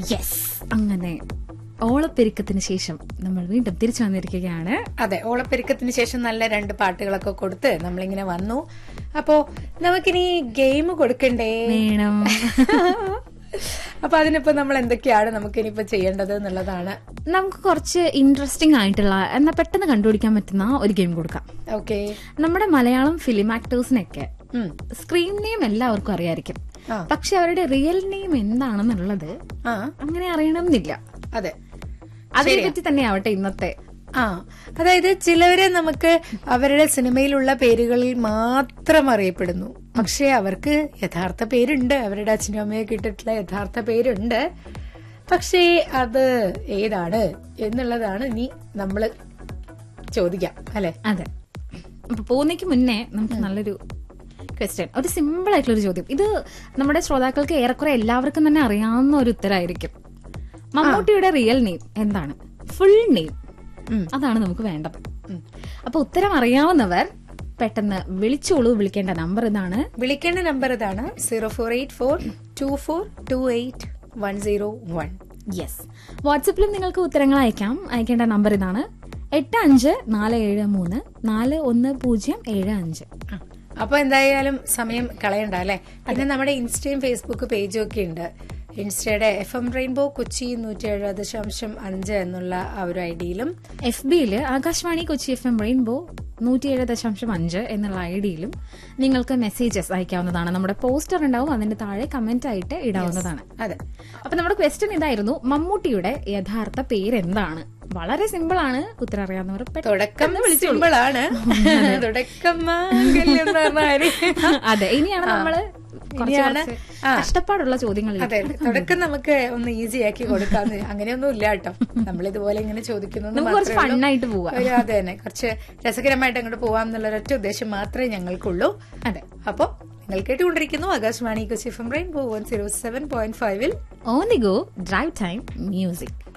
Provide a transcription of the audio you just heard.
Yes അങ്ങനെ ഓളപ്പെരുക്കത്തിന് ശേഷം നമ്മൾ വീണ്ടും തിരിച്ചു വന്നിരിക്കുകയാണ് അതെ ഓളപ്പെരുക്കത്തിന് ശേഷം നല്ല രണ്ട് പാട്ടുകളൊക്കെ കൊടുത്ത് നമ്മളിങ്ങനെ വന്നു അപ്പോ നമുക്കിനി ഗെയിം കൊടുക്കണ്ടേ വേണം അപ്പൊ അതിനിപ്പോ നമ്മൾ എന്തൊക്കെയാണ് നമുക്കിനിപ്പോ ചെയ്യേണ്ടത് എന്നുള്ളതാണ് നമുക്ക് കുറച്ച് ഇൻട്രസ്റ്റിംഗ് ആയിട്ടുള്ള എന്നാൽ പെട്ടെന്ന് കണ്ടുപിടിക്കാൻ പറ്റുന്ന ഒരു ഗെയിം കൊടുക്കാം ഓക്കെ നമ്മുടെ മലയാളം ഫിലിം ആക്ടേഴ്സിനൊക്കെ സ്ക്രീൻ നെയിം എല്ലാവർക്കും അറിയായിരിക്കും ആ. പക്ഷെ അവരുടെ റിയൽ നെയിം എന്താണെന്നുള്ളത് ആ അങ്ങനെ അറിയണമെന്നില്ല അതെ അതിനെ പറ്റി തന്നെ ആവട്ടെ ഇന്നത്തെ ആ അതായത് ചിലവരെ നമുക്ക് അവരുടെ സിനിമയിലുള്ള പേരുകളിൽ മാത്രം അറിയപ്പെടുന്നു പക്ഷെ അവർക്ക് യഥാർത്ഥ പേരുണ്ട് അവരുടെ അച്ഛനും അമ്മയൊക്കെ ഇട്ടിട്ടുള്ള യഥാർത്ഥ പേരുണ്ട് പക്ഷേ അത് ഏതാണ് എന്നുള്ളതാണ് ഇനി നമ്മള് ചോദിക്കാം അല്ലെ അതെ അപ്പൊ പോകുന്നേക്ക് മുന്നേ നമുക്ക് നല്ലൊരു ക്വസ്റ്റ്യൻ ഒരു സിമ്പിൾ ആയിട്ടുള്ള ഒരു ചോദ്യം ഇത് നമ്മുടെ ശ്രോതാക്കൾക്ക് ഏറെക്കുറെ എല്ലാവർക്കും തന്നെ അറിയാവുന്ന ഒരു ഉത്തരമായിരിക്കും മമ്മൂട്ടിയുടെ റിയൽ നെയിം എന്താണ് ഫുൾ നെയിം അതാണ് നമുക്ക് വേണ്ടത് അപ്പൊ ഉത്തരം അറിയാവുന്നവർ പെട്ടെന്ന് വിളിച്ചോളൂ വിളിക്കേണ്ട നമ്പർ ഇതാണ് വിളിക്കേണ്ട നമ്പർ ഇതാണ് zero four eight four two four two eight one zero one yes വാട്സപ്പിലും നിങ്ങൾക്ക് ഉത്തരങ്ങൾ അയക്കാം അയക്കേണ്ട നമ്പർ ഇതാണ് എട്ട് അഞ്ച് നാല് ഏഴ് മൂന്ന് നാല് ഒന്ന് പൂജ്യം ഏഴ് അഞ്ച് അപ്പൊ എന്തായാലും സമയം കളയണ്ട അല്ലെ പിന്നെ നമ്മുടെ ഇൻസ്റ്റയും ഫേസ്ബുക്ക് പേജും ഒക്കെ ഉണ്ട് ഇൻസ്റ്റയുടെ എഫ് എം റെയിൻബോ കൊച്ചി നൂറ്റി ഏഴ് ദശാംശം അഞ്ച് എന്നുള്ള ആ ഒരു ഐ ഡിയിലും എഫ് ബിയിൽ Akashvani Kochi F M rainbow നൂറ്റിയേഴ് ദശാംശം അഞ്ച് എന്നുള്ള ഐ ഡിയിലും നിങ്ങൾക്ക് മെസ്സേജസ് അയക്കാവുന്നതാണ് നമ്മുടെ പോസ്റ്റർ ഉണ്ടാവും അതിന്റെ താഴെ കമന്റ് ആയിട്ട് ഇടാവുന്നതാണ് അതെ അപ്പൊ നമ്മുടെ ക്വസ്റ്റ്യൻ ഇതായിരുന്നു മമ്മൂട്ടിയുടെ യഥാർത്ഥ പേര് എന്താണ് വളരെ സിമ്പിൾ ആണ് ഉത്തരം അറിയാവുന്നവർ തുടക്കം പെട്ടെന്ന് സിമ്പിൾ ആണ് തുടക്കം മാംഗല്യം എന്ന് പറഞ്ഞ കാര്യം. അതെ ഇനിയാണ് നമ്മള് കുറച്ച് ഇനിയാണ് കുറച്ച് ആ. കഷ്ടപ്പാടുള്ള ചോദ്യങ്ങളിൽ അതെ തുടക്കം നമുക്ക് ഒന്ന് ഈസി ആക്കി കൊടുക്കാന്ന് അങ്ങനെയൊന്നും ഇല്ല കേട്ടോ നമ്മൾ ഇതുപോലെ ഇങ്ങനെ ചോദിക്കുന്നത് നമുക്ക് കുറച്ച് മാത്രമേ ഉള്ളൂ. ഫണ്ണായിട്ട് പോവാം ഒരു അതെ തന്നെ കുറച്ച് രസകരമായിട്ട് അങ്ങോട്ട് പോവാം എന്നുള്ള ഒരൊറ്റ ഉദ്ദേശം മാത്രമേ ഞങ്ങൾക്കുള്ളൂ അതെ അപ്പൊ നിങ്ങൾ കേട്ടുകൊണ്ടിരിക്കുന്നു Akashvani Kochi F M rainbow one zero seven point ഫൈവിൽ on the go drive time music